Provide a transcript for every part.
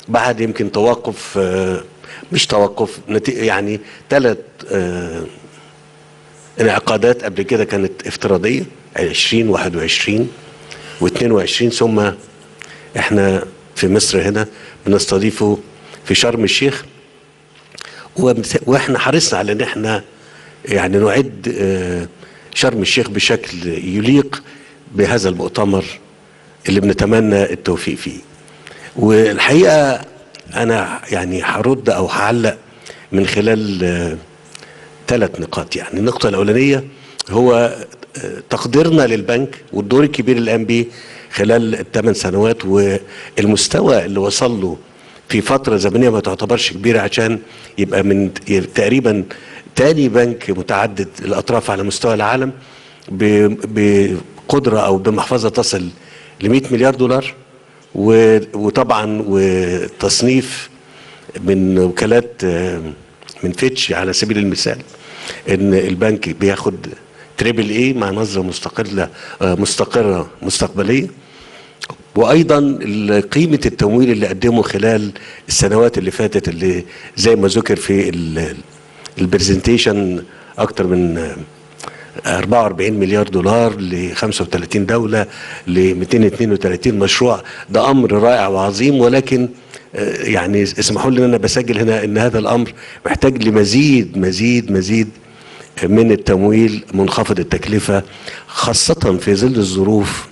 بعد يمكن توقف آه، مش توقف نتي- يعني ثلاث انعقادات قبل كده كانت افتراضيه 20 21 و22 ثم احنا في مصر هنا بنستضيفه في شرم الشيخ ومس- واحنا حرصنا على ان احنا يعني نعد آه، شرم الشيخ بشكل يليق بهذا المؤتمر اللي بنتمنى التوفيق فيه والحقيقه انا يعني هرد او هعلق من خلال ثلاث نقاط يعني النقطه الاولانيه هو آه، تقديرنا للبنك والدور الكبير اللي قام بيه خلال الثمان سنوات والمستوى اللي وصل له في فترة زمنية ما تعتبرش كبيرة عشان يبقى من تقريبا تاني بنك متعدد الأطراف على مستوى العالم ب- بقدرة أو بمحفظة تصل ل 100 مليار دولار و- وطبعا وتصنيف من وكالات آه، من فيتش على سبيل المثال ان البنك بياخد تريبل اي مع نظره مستقله آه، مستقره مستقبليه وايضا ال- قيمه التمويل اللي قدمه خلال السنوات اللي فاتت اللي زي ما ذكر في ال- البرزنتيشن اكتر من آه، 44 مليار دولار ل 35 دولة ل 232 مشروع ده أمر رائع وعظيم ولكن آه، يعني اسمحوا لي ان انا بسجل هنا ان هذا الامر محتاج لمزيد مزيد مزيد من التمويل منخفض التكلفه خاصه في ظل الظروف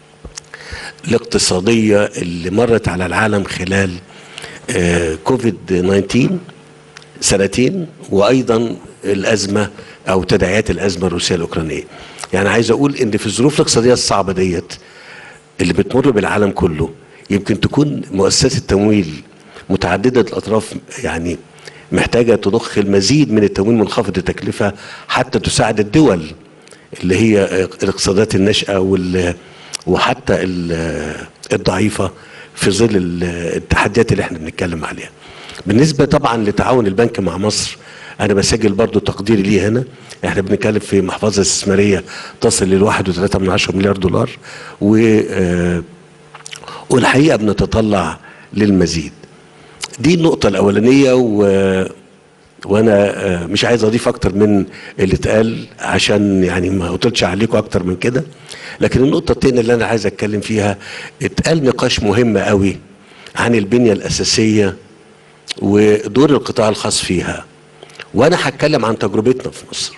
الاقتصاديه اللي مرت على العالم خلال آه، كوفيد 19 سنتين وايضا الازمه او تداعيات الازمه الروسيه الاوكرانيه. يعني عايز اقول ان في الظروف الاقتصاديه الصعبه ديت اللي بتمر بالعالم كله يمكن تكون مؤسسات التمويل متعدده الاطراف يعني محتاجه تضخ المزيد من التمويل منخفض التكلفه حتى تساعد الدول اللي هي الاقتصادات الناشئه وال وحتى ال- الضعيفه في ظل ال- التحديات اللي احنا بنتكلم عليها. بالنسبه طبعا لتعاون البنك مع مصر انا بسجل برضو تقديري ليه هنا احنا بنتكلم في محفظه استثماريه تصل لل 1.3 من عشرة مليار دولار و آه، والحقيقه بنتطلع للمزيد دي النقطه الاولانيه و وانا آه، مش عايز اضيف اكتر من اللي اتقال عشان يعني ما اطولش عليكم اكتر من كده لكن النقطه الثانيه اللي انا عايز اتكلم فيها اتقال نقاش مهم قوي عن البنيه الاساسيه ودور القطاع الخاص فيها وانا هتكلم عن تجربتنا في مصر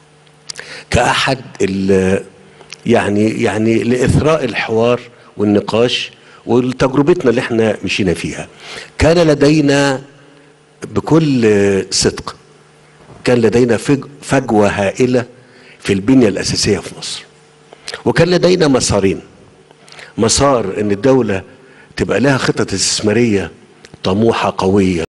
كاحد ال- يعني يعني لاثراء الحوار والنقاش وتجربتنا اللي احنا مشينا فيها كان لدينا بكل صدق كان لدينا فج- فجوه هائله في البنيه الاساسيه في مصر وكان لدينا مسارين مسار ان الدوله تبقى لها خطط استثماريه طموحه قويه